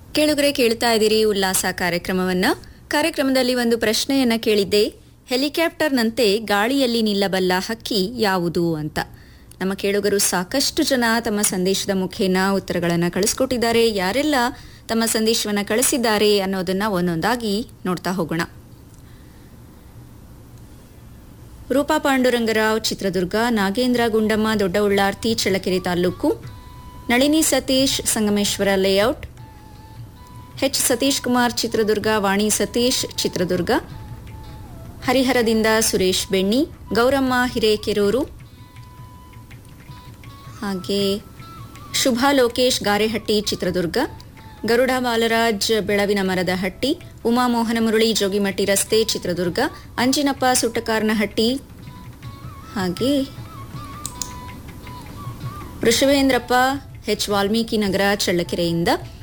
ಕೇಳುಗರೆ ಕೇಳ್ತಾ ಇದ್ದೀರಿ ಉಲ್ಲಾಸ ಕಾರ್ಯಕ್ರಮವನ್ನ ಕಾರ್ಯಕ್ರಮದಲ್ಲಿ ಒಂದು ಪ್ರಶ್ನೆಯನ್ನ ಕೇಳಿದ್ದೆ ಹೆಲಿಕಾಪ್ಟರ್ನಂತೆ ಗಾಳಿಯಲ್ಲಿ ನಿಲ್ಲಬಲ್ಲ ಹಕ್ಕಿ ಯಾವುದು ಅಂತ ನಮ್ಮ ಕೇಳುಗರು ಸಾಕಷ್ಟು ಜನ ತಮ್ಮ ಸಂದೇಶದ ಮುಖೇನ ಉತ್ತರಗಳನ್ನು ಕಳಿಸ್ಕೊಟ್ಟಿದ್ದಾರೆ ಯಾರೆಲ್ಲ ತಮ್ಮ ಸಂದೇಶವನ್ನು ಕಳಿಸಿದ್ದಾರೆ ಅನ್ನೋದನ್ನ ಒಂದೊಂದಾಗಿ ನೋಡ್ತಾ ಹೋಗೋಣ ರೂಪಾ ಪಾಂಡುರಂಗರಾವ್ ಚಿತ್ರದುರ್ಗ ನಾಗೇಂದ್ರ ಗುಂಡಮ್ಮ ದೊಡ್ಡ ಉಳ್ಳಾರ್ತಿ ಚಳ್ಳಕೆರೆ ತಾಲೂಕು ನಳಿನಿ ಸತೀಶ್ ಸಂಗಮೇಶ್ವರ ಲೇಔಟ್ ಎಚ್ ಸತೀಶ್ ಕುಮಾರ್ ಚಿತ್ರದುರ್ಗ ವಾಣಿ ಸತೀಶ್ ಚಿತ್ರದುರ್ಗ ಹರಿಹರದಿಂದ ಸುರೇಶ್ ಬೆಣ್ಣಿ ಗೌರಮ್ಮ ಹಿರೇಕೆರೂರು ಹಾಗೆ ಶುಭಾ ಲೋಕೇಶ್ ಗಾರೆಹಟ್ಟಿ ಚಿತ್ರದುರ್ಗ ಗರುಡ ಬಾಲರಾಜ್ ಬೆಳವಿನ ಮರದ ಹಟ್ಟಿ ಉಮಾ ಮೋಹನ ಮುರಳಿ ಜೋಗಿಮಟ್ಟಿ ರಸ್ತೆ ಚಿತ್ರದುರ್ಗ ಅಂಜಿನಪ್ಪ ಸುಟ್ಟಕಾರನಹಟ್ಟಿ ಹಾಗೆ ವೃಷವೇಂದ್ರಪ್ಪ ಎಚ್ ವಾಲ್ಮೀಕಿ ನಗರ ಚಳ್ಳಕೆರೆಯಿಂದ